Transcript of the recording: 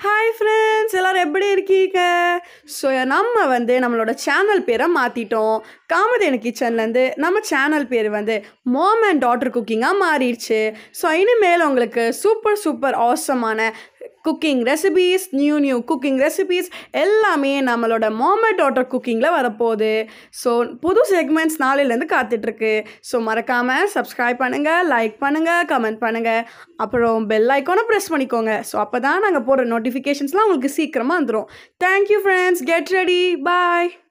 hi friends எல்லோரும் எப்படி இருக்கீங்க ஸோ நம்ம வந்து நம்மளோட சேனல் பேரை மாற்றிட்டோம் காமதேனு கிச்சன்லேருந்து நம்ம சேனல் பேர் வந்து மாம் அண்ட் டாட்டர் குக்கிங்காக மாறிடுச்சு ஸோ இனிமேல் உங்களுக்கு சூப்பர் சூப்பர் ஆசமான cooking recipes new new cooking recipes எல்லாமே நம்மளோட மாம் அண்ட் டாட்டர் குக்கிங்கில் வரப்போகுது ஸோ புது செக்மெண்ட்ஸ் நாளையிலேருந்து காத்துட்ருக்கு ஸோ மறக்காமல் சப்ஸ்கிரைப் பண்ணுங்கள் லைக் பண்ணுங்கள் கமெண்ட் பண்ணுங்கள் அப்புறம் பெல் ஐக்கானை ப்ரெஸ் பண்ணிக்கோங்க ஸோ அப்போ தான் நாங்கள் போடுற நோட்டிஃபிகேஷன்ஸ்லாம் உங்களுக்கு சீக்கிரமாக வந்துடும் தேங்க்யூ ஃப்ரெண்ட்ஸ் கெட் ரெடி பாய்